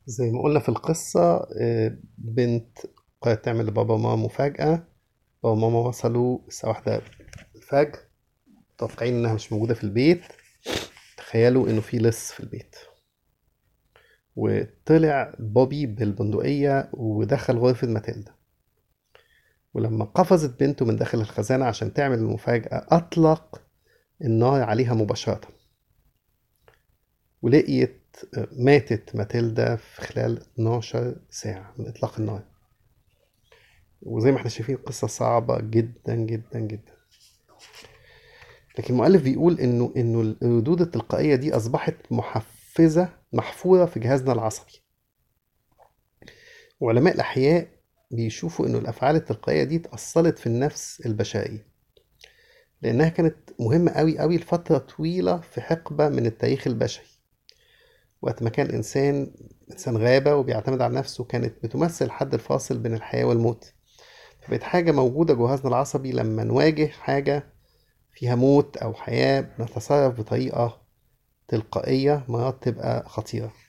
زي ما قلنا في القصة آه، بنت قررت تعمل لبابا وماما مفاجأة بابا وماما وصلوا الساعة واحدة الفجر متوقعين إنها مش موجودة في البيت تخيلوا إنه في لص في البيت وطلع بوبي بالبندقية ودخل غرفة ماتيلدا ولما قفزت بنته من داخل الخزانة عشان تعمل المفاجأة أطلق النار عليها مباشرة ولقيت ماتت ماتيلدا في خلال 12 ساعة من إطلاق النار وزي ما احنا شايفين قصة صعبة جدا جدا جدا لكن المؤلف بيقول انه انه الردود التلقائية دي اصبحت محفزة محفورة في جهازنا العصبي وعلماء الأحياء بيشوفوا انه الأفعال التلقائية دي اتأصلت في النفس البشرية لأنها كانت مهمة أوي أوي لفترة طويلة في حقبة من التاريخ البشري وقت ما كان الإنسان إنسان غابة وبيعتمد على نفسه كانت بتمثل الحد الفاصل بين الحياة والموت فبقت حاجة موجودة جهازنا العصبي لما نواجه حاجة فيها موت أو حياة بنتصرف بطريقة تلقائية مرات تبقى خطيرة